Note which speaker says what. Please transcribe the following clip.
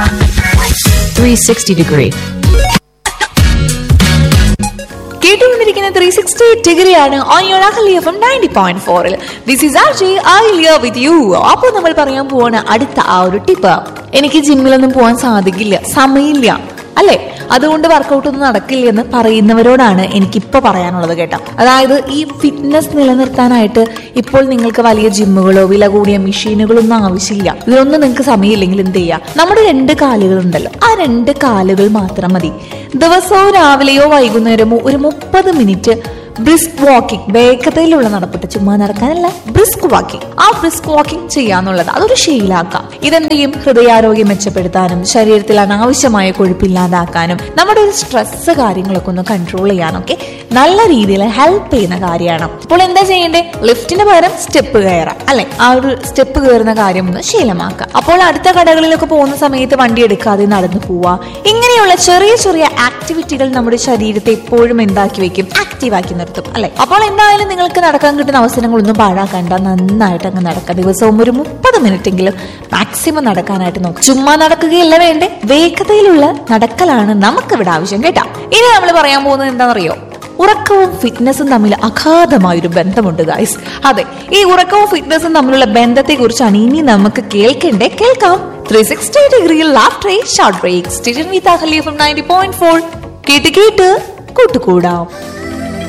Speaker 1: 360 degree.
Speaker 2: കേട്ടുകൊണ്ടിരിക്കുന്ന three sixty ഡിഗ്രിയാണ് on your Ahalya F M ninety point ഫോറിൽ this is R J Ahalya with you അപ്പോൾ നമ്മൾ പറയാൻ പോവാണ് അടുത്ത ആ ഒരു ടിപ്പ് എനിക്ക് ജിമ്മിലൊന്നും പോകാൻ സാധിക്കില്ല സമയമില്ല അല്ലെ അതുകൊണ്ട് വർക്കൗട്ട് ഒന്നും നടക്കില്ല എന്ന് പറയുന്നവരോടാണ് എനിക്കിപ്പോ പറയാനുള്ളത് കേട്ടോ അതായത് ഈ ഫിറ്റ്നസ് നിലനിർത്താനായിട്ട് ഇപ്പോൾ നിങ്ങൾക്ക് വലിയ ജിമ്മുകളോ വില കൂടിയ മെഷീനുകളോ ഒന്നും ആവശ്യമില്ല ഇതിലൊന്നും നിങ്ങൾക്ക് സമയമില്ലെങ്കിൽ എന്ത് ചെയ്യാം നമ്മുടെ രണ്ട് കാലുകൾ ഉണ്ടല്ലോ ആ രണ്ട് കാലുകൾ മാത്രം മതി ദിവസവും രാവിലെയോ വൈകുന്നേരമോ ഒരു മുപ്പത് മിനിറ്റ് ബ്രിസ്ക് വാക്കിംഗ് വേഗതയിലുള്ള നടപ്പിട്ട് ചുമ്മാ നടക്കാനല്ല ബ്രിസ്ക് വാക്കിംഗ് ആ ബ്രിസ്ക് വാക്കിംഗ് ചെയ്യാന്നുള്ളത് അതൊരു ശീലാക്കാം ഇതെന്ത് ചെയ്യും ഹൃദയാരോഗ്യം മെച്ചപ്പെടുത്താനും ശരീരത്തിൽ അനാവശ്യമായ കൊഴുപ്പില്ലാതാക്കാനും നമ്മുടെ ഒരു സ്ട്രെസ് കാര്യങ്ങളൊക്കെ ഒന്ന് കൺട്രോൾ ചെയ്യാനൊക്കെ നല്ല രീതിയിൽ ഹെൽപ്പ് ചെയ്യുന്ന കാര്യമാണ് ഇപ്പോൾ എന്താ ചെയ്യേണ്ടേ ലിഫ്റ്റിന് പകരം സ്റ്റെപ്പ് കയറാം അല്ലെ ആ ഒരു സ്റ്റെപ്പ് കയറുന്ന കാര്യം ഒന്ന് ശീലമാക്കുക അപ്പോൾ അടുത്ത കടകളിലൊക്കെ പോകുന്ന സമയത്ത് വണ്ടി എടുക്കാതെ നടന്നു പോവുക ഇങ്ങനെയുള്ള ചെറിയ ചെറിയ ആക്ടിവിറ്റികൾ നമ്മുടെ ശരീരത്തെ എപ്പോഴും എന്താക്കി വെക്കും ആക്റ്റീവ് ആക്കി നിർത്തും അല്ലെ അപ്പോൾ എന്തായാലും നിങ്ങൾക്ക് നടക്കാൻ കിട്ടുന്ന അവസരങ്ങളൊന്നും പാഴാക്കണ്ട നന്നായിട്ട് അങ്ങ് നടക്കുക ദിവസവും ഒരു മുപ്പത് മിനിറ്റ് എങ്കിലും മാക്സിമം നടക്കാനായിട്ട് നോക്കും ചുമ്മാ നടക്കുകയല്ല വേണ്ടേ വേഗതയിലുള്ള നടക്കലാണ് നമുക്കിവിടെ ആവശ്യം കേട്ടാ ഇനി നമ്മൾ പറയാൻ പോകുന്നത് എന്താണെന്നറിയോ ഉറക്കവും ഫിറ്റ്നസും തമ്മിൽ അഗാധമായൊരു ബന്ധമുണ്ട് ഗായ്സ് അതെ ഈ ഉറക്കവും ഫിറ്റ്നസും തമ്മിലുള്ള ബന്ധത്തെ കുറിച്ചാണ് ഇനി നമുക്ക് കേൾക്കണ്ടേ കേൾക്കാം ത്രീ സിക്സ്റ്റി ഡിഗ്രിയിൽ laughter short break station with Ahali from ninety point four കേട്ട് കേട്ട് കൂട്ടുകൂടാം